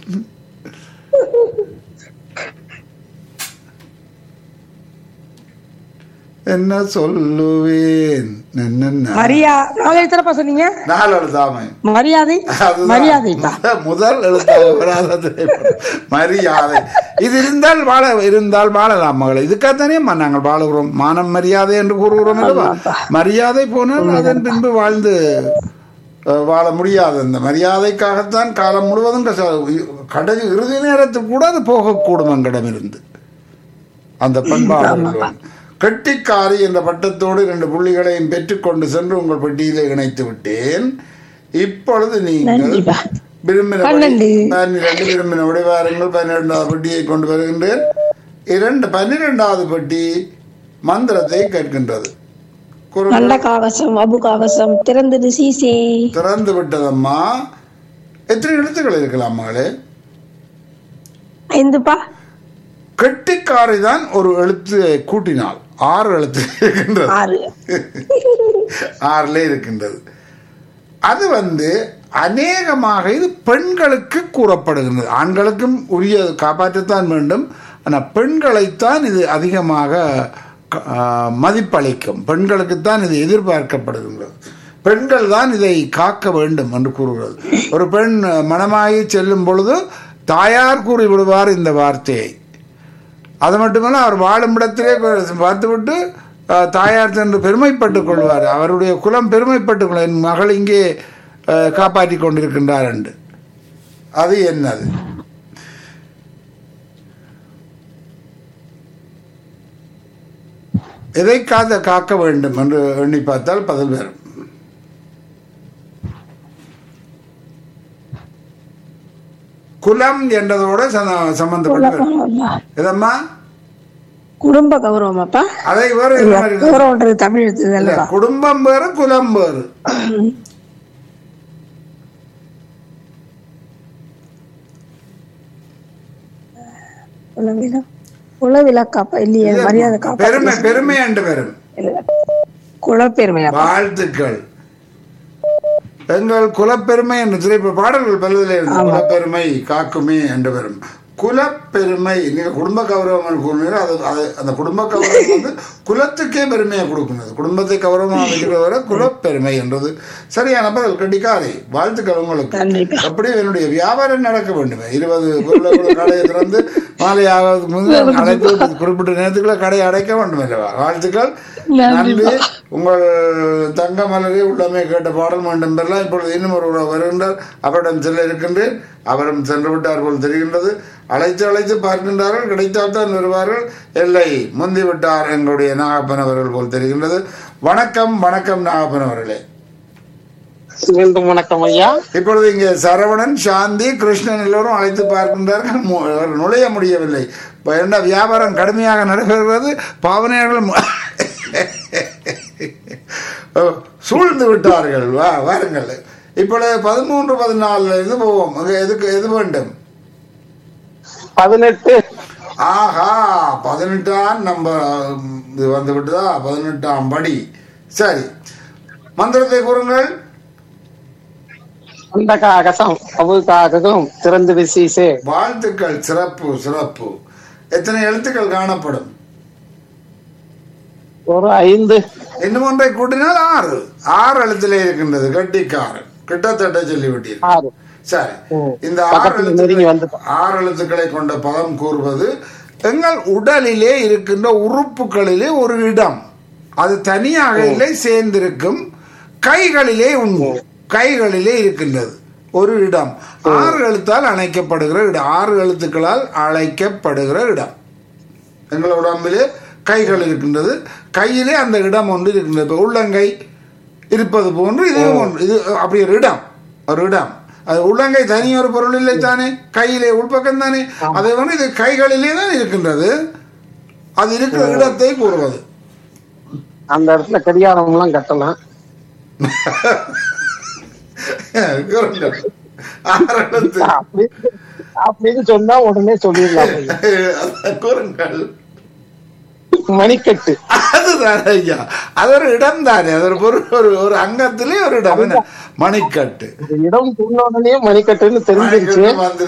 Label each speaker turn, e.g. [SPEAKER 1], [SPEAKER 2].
[SPEAKER 1] என்ன சொல்லுவேன் என்னென்ன
[SPEAKER 2] மரியா நாலு எழுத்தரப்பா சொன்னீங்க
[SPEAKER 1] நாலு எழுதாமை
[SPEAKER 2] மரியாதை
[SPEAKER 1] அதுதான்
[SPEAKER 2] மரியாதை
[SPEAKER 1] முத- முதல் எழுத்தாக வராத திரைப்படம். மரியாதை இது இருந்தால் வாழ இருந்தால் வாழலாம் மகளை இதுக்காகத்தானே ம- நாங்கள் வாழுகிறோம் மானம் மரியாதை என்று கூறுகிறோம் அல்லவா
[SPEAKER 2] ஆமாப்பா.
[SPEAKER 1] மரியாதை போனால் அதன் பின்பு வாழ்ந்து அஹ், வாழ முடியாது அந்த மரியாதைக்காகத்தான் காலம் முழுவதும் கச- கடைசி இறுதி நேரத்தில் கூட அது போகக்கூடும் எங்களிடமிருந்து அந்த பண்பாடு கெட்டிக்காரி என்ற பட்டத்தோடு இரண்டு புள்ளிகளையும் பெற்றுக்கொண்டு சென்று உங்கள் பெட்டியிலே இணைத்து விட்டேன் இப்பொழுது நீங்கள்
[SPEAKER 2] நன்றிப்பா.
[SPEAKER 1] விரும்பின
[SPEAKER 2] பன்னெண்டு.
[SPEAKER 1] பன்னிரண்டு விரும்பின வாருங்கள் பன்னிரெண்டாவது பெட்டியை கொண்டு வருகின்றேன் இரண்டு பன்னிரெண்டாவது பெட்டி மந்திரத்தை கேட்கின்றது குரல்
[SPEAKER 2] நல்ல காகசம் அபு காகசம் திறந்தது சீசே
[SPEAKER 1] திறந்து விட்டதம்மா எத்தனை எழுத்துக்கள் இருக்கலாம் மகளே
[SPEAKER 2] ஐந்துப்பா
[SPEAKER 1] கெட்டிக்காரை தான் ஒரு எழுத்து கூட்டினால் ஆறு எழுத்து இருக்கின்றது
[SPEAKER 2] ஆறு
[SPEAKER 1] ஆறுல இருக்கின்றது அது வந்து அநேகமாக இது பெண்களுக்கு கூறப்படுகின்றது ஆண்களுக்கும் உரிய காப்பாற்றத்தான் வேண்டும் ஆனால் பெண்களைத்தான் இது அதிகமாக க- ஆ, மதிப்பளிக்கும் பெண்களுக்குத்தான் இது எதிர்பார்க்கப்படுகின்றது பெண்கள் தான் இதை காக்க வேண்டும் என்று கூறுகிறது ஒரு பெண் மனமாகி செல்லும் பொழுது தாயார் கூறி விடுவார் இந்த வார்த்தையை அது மட்டுமல்ல அவர் வாழும் இடத்திலே பார்த்துவிட்டு அஹ், தாயார் சென்று பெருமைப்பட்டுக் கொள்வார் அவருடைய குலம் பெருமைப்பட்டுக் கொள்வார் என் மகள் இங்கே அஹ், காப்பாற்றிக் கொண்டிருக்கின்றார் என்று அது என்னது எதை காத்த காக்க வேண்டும் என்று எண்ணி பார்த்தால் பதில் வரும் குலம் என்றதோட சம- சம்பந்தப்பட்டு வரும். இதம்மா
[SPEAKER 2] குடும்ப கௌரவம் அப்பா
[SPEAKER 1] அதை வேறு என்ன மாதிரி இருக்கு?
[SPEAKER 2] கௌரவன்றது தமிழ் எழுத்து
[SPEAKER 1] இல்ல,
[SPEAKER 2] அல்லவா
[SPEAKER 1] குடும்பம் வேறு குலம் வேறு
[SPEAKER 2] உளவிலா உளவிலா காப்பா இல்லையே மரியாதை காப்பா
[SPEAKER 1] பெருமை பெருமை என்று பெரும்
[SPEAKER 2] குலப்பெருமையா
[SPEAKER 1] வாழ்த்துக்கள் எங்கள் குலப்பெருமை என்று திரைப்பட பாடல்கள் பலதிலே இருக்கு குலப்பெருமை காக்குமே என்று வரும் குலப்பெருமை நீங்க குடும்ப கௌரவம் என்று கூறினீர்கள் அது அது அந்த குடும்ப கௌரவம் வந்து குலத்துக்கே பெருமையை கொடுக்கிறது குடும்பத்தை கௌரவமாக வைக்கிறவரை குலப்பெருமை என்றது சரியான பதில் கண்டிக்காதே வாழ்த்துக்கள் உங்களுக்கு
[SPEAKER 2] நன்றிப்பா
[SPEAKER 1] அப்படியே என்னுடைய வியாபாரம் நடக்க வேண்டும் இருபது பொருளை கடையை திறந்து மாலை ஆகிறதுக்கு முன்பு அடைத்து குறிப்பிட்ட நேரத்துக்குள்ள கடையை அடைக்க வேண்டும் அல்லவா வாழ்த்துக்கள் நன்றி உங்கள் தங்க மலரே உள்ளமே கேட்ட பாடல் வேண்டும் பெறலாம் இப்பொழுது இன்னும் ஒரு வருகின்றார் அவரிடம் செல்ல இருக்கின்றேன் அவரும் சென்று விட்டார் போல் தெரிகின்றது அழைத்து அழைத்து பார்க்கின்றார்கள் கிடைத்தால் தான் வருவார்கள் இல்லை முந்தி விட்டார் எங்களுடைய நாகப்பன் அவர்கள் போல் தெரிகின்றது வணக்கம் வணக்கம் நாகப்பன் அவர்களே
[SPEAKER 3] மீண்டும் வணக்கம் ஐயா
[SPEAKER 1] இப்பொழுது இங்கே சரவணன் சாந்தி கிருஷ்ணன் எல்லோரும் அழைத்து பார்க்கின்றார்கள் மு- அவர் நுழைய முடியவில்லை இப்ப என்ன வியாபாரம் கடுமையாக நடைபெறுகிறது பாவனையாளர்கள் மு- ஓ, சூழ்ந்து விட்டார்கள் வா வாருங்கள் இப்பொழுது பதிமூன்று பதினாலுல இருந்து போவோம் அங்க எதுக்கு எது வேண்டும்
[SPEAKER 3] பதினெட்டு
[SPEAKER 1] ஆஹா பதினெட்டாம் நம்ம இது வந்து விட்டுதா பதினெட்டாம் படி சரி மந்திரத்தை கூறுங்கள்
[SPEAKER 3] அந்த காகசம் அவு காககம் திறந்து விசீசே
[SPEAKER 1] வாழ்த்துக்கள் சிறப்பு சிறப்பு எத்தனை எழுத்துக்கள் காணப்படும்
[SPEAKER 3] ஒரு ஐந்து
[SPEAKER 1] இன்னும் ஒன்றை கூட்டினால் ஆறு ஆறு எழுத்திலே இருக்கின்றது கட்டிக்காரன் கிட்டத்தட்ட சொல்லிவிட்டீர்கள்
[SPEAKER 3] ஆறு
[SPEAKER 1] சரி
[SPEAKER 3] ம்.
[SPEAKER 1] இந்த ஆறு
[SPEAKER 3] பக்கத்துல நெருங்கி
[SPEAKER 1] எழுத்துக்களை
[SPEAKER 3] வந்துட்டோம்.
[SPEAKER 1] ஆறு எழுத்துக்களை கொண்ட பதம் கூறுவது எங்கள் உடலிலே இருக்கின்ற உறுப்புகளிலே ஒரு இடம் அது தனியாக இல்லை சேர்ந்திருக்கும் கைகளிலே உண்டு கைகளிலே இருக்கின்றது ஒரு இடம் ஆறு எழுத்தால் அணைக்கப்படுகிற இடம் ஆறு எழுத்துக்களால் அழைக்கப்படுகிற இடம் எங்கள் உடம்பிலே கைகள் இருக்கின்றது கையிலே அந்த இடம் ஒன்று இருக்கின்றது இப்போ உள்ளங்கை இருப்பது போன்று இது ஒன்று இது அப்படி ஒரு இடம் ஒரு இடம் அது உள்ளங்கை தனி ஒரு பொருள் இல்லை தானே கையிலே உள்பக்கம் தானே அதை வந்து இது கைகளிலே தான் இருக்கின்றது அது இருக்கிற இடத்தை கூறுவது
[SPEAKER 3] அந்த இடத்துல கடிகாரம் எல்லாம் கட்டலாம்
[SPEAKER 1] கூறுங்கள். ஆறு எழுத்து.
[SPEAKER 3] அப்படி அப்படின்னு சொன்னா உடனே சொல்லிடலாம் ஐயா.
[SPEAKER 1] கூறுங்கள்
[SPEAKER 3] மணிக்கட்டு
[SPEAKER 1] அதுதான் ஐயா அது ஒரு இடம் தானே அது ஒரு பொருள் ஒரு ஒரு அங்கத்திலே ஒரு இடம் என்ன? மணிக்கட்டு
[SPEAKER 3] இந்த இடம் சொன்ன உடனே மணிக்கட்டுன்னு தெரிஞ்சிருச்சு
[SPEAKER 1] மணிக்கட்டு வந்து